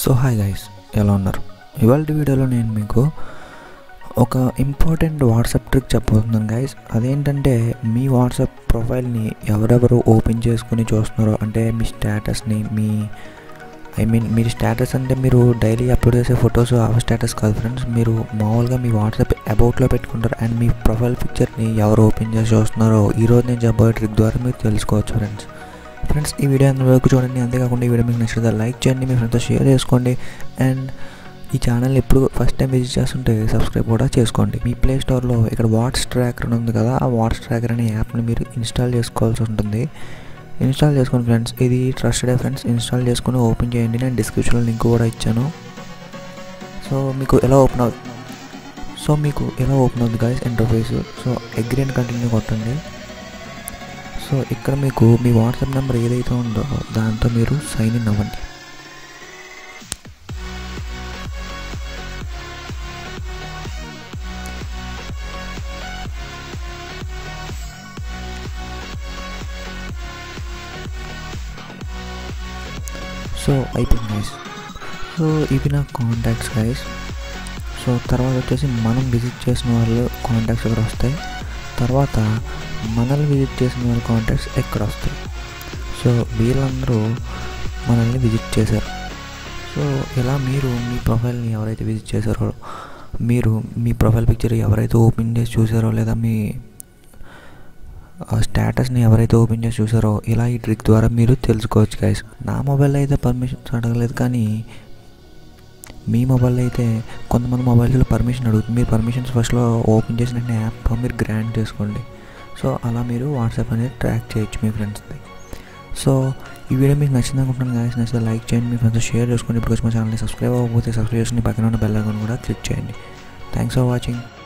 so hi guys ఎలా ఉన్నారు ఇవాళ వీడియోలో నేను మీకు ఒక ఇంపార్టెంట్ వాట్సాప్ ట్రిక్ చెప్పబోతున్నాను గైస్ అదేంటంటే మీ వాట్సాప్ ప్రొఫైల్ని ఎవరెవరు ఓపెన్ చేసుకుని చూస్తున్నారో అంటే మీ స్టేటస్ని మీ ఐ మీన్ మీరు స్టేటస్ అంటే మీరు డైలీ అప్లోడ్ చేసే ఫొటోస్ ఆ స్టేటస్ కాదు ఫ్రెండ్స్ మీరు మామూలుగా మీ వాట్సాప్ అబౌట్లో పెట్టుకుంటారు అండ్ మీ ప్రొఫైల్ పిక్చర్ని ఎవరు ఓపెన్ చేసి చూస్తున్నారో ఈరోజు నేను చెప్పబోయే ట్రిక్ ద్వారా మీరు తెలుసుకోవచ్చు ఫ్రెండ్స్ ఫ్రెండ్స్ ఈ వీడియో వరకు చూడండి అంతేకాకుండా ఈ వీడియో మీకు నచ్చితే లైక్ చేయండి మీ ఫ్రెండ్స్తో షేర్ చేసుకోండి అండ్ ఈ ఛానల్ ఎప్పుడు ఫస్ట్ టైం విజిట్ చేస్తుంటే సబ్స్క్రైబ్ కూడా చేసుకోండి మీ ప్లే స్టోర్లో ఇక్కడ వాట్స్ ట్రాకర్ అని ఉంది కదా ఆ వాట్స్ ట్రాకర్ అనే యాప్ని మీరు ఇన్స్టాల్ చేసుకోవాల్సి ఉంటుంది ఇన్స్టాల్ చేసుకోండి ఫ్రెండ్స్ ఇది ట్రస్టెడ్ ఫ్రెండ్స్ ఇన్స్టాల్ చేసుకుని ఓపెన్ చేయండి నేను డిస్క్రిప్షన్లో లింక్ కూడా ఇచ్చాను సో మీకు ఎలా ఓపెన్ అవుతుంది సో మీకు ఎలా ఓపెన్ అవుతుంది guys interface so agree and continue కొట్టండి సో ఇక్కడ మీకు మీ వాట్సాప్ నెంబర్ ఏదైతే ఉందో దాంతో మీరు సైన్ ఇన్ అవ్వండి సో అయిపోయింది గైస్ సో ఇవి నా కాంటాక్ట్స్ గైస్ సో తర్వాత వచ్చేసి మనం విజిట్ చేసిన వాళ్ళు కాంటాక్ట్స్ ఇక్కడ వస్తాయి తర్వాత మనల్ని విజిట్ చేసిన వాళ్ళ కాంటాక్ట్స్ ఎక్కడ వస్తాయి సో వీళ్ళందరూ మనల్ని విజిట్ చేశారు సో ఇలా మీరు మీ ప్రొఫైల్ని ఎవరైతే విజిట్ చేశారో మీరు మీ ప్రొఫైల్ పిక్చర్ ఎవరైతే ఓపెన్ చేసి చూసారో లేదా మీ స్టేటస్ని ఎవరైతే ఓపెన్ చేసి చూసారో ఇలా ఈ ట్రిక్ ద్వారా మీరు తెలుసుకోవచ్చు గైస్ నా మొబైల్ అయితే పర్మిషన్స్ అడగలేదు కానీ మీ మొబైల్ అయితే కొంతమంది మొబైల్స్లో పర్మిషన్ అడుగుతుంది మీరు పర్మిషన్స్ ఫస్ట్లో ఓపెన్ చేసిన యాప్ మీరు గ్రాంట్ చేసుకోండి సో అలా మీరు వాట్సాప్ అనేది ట్రాక్ చేయొచ్చు మీ ఫ్రెండ్స్ది సో ఈ వీడియో మీకు నచ్చింది అనుకుంటున్నాను గాయస్ నచ్చితే లైక్ చేయండి మీ ఫ్రెండ్స్ షేర్ చేసుకోండి ఇప్పుడు మా ఛానల్ని సబ్స్క్రైబ్ అవ్వకపోతే సబ్స్క్రైబ్ చేసుకుని పక్కన ఉన్న బెల్ ఐకాన్ కూడా క్లిక్ చేయండి థ్యాంక్స్ ఫర్ వాచింగ్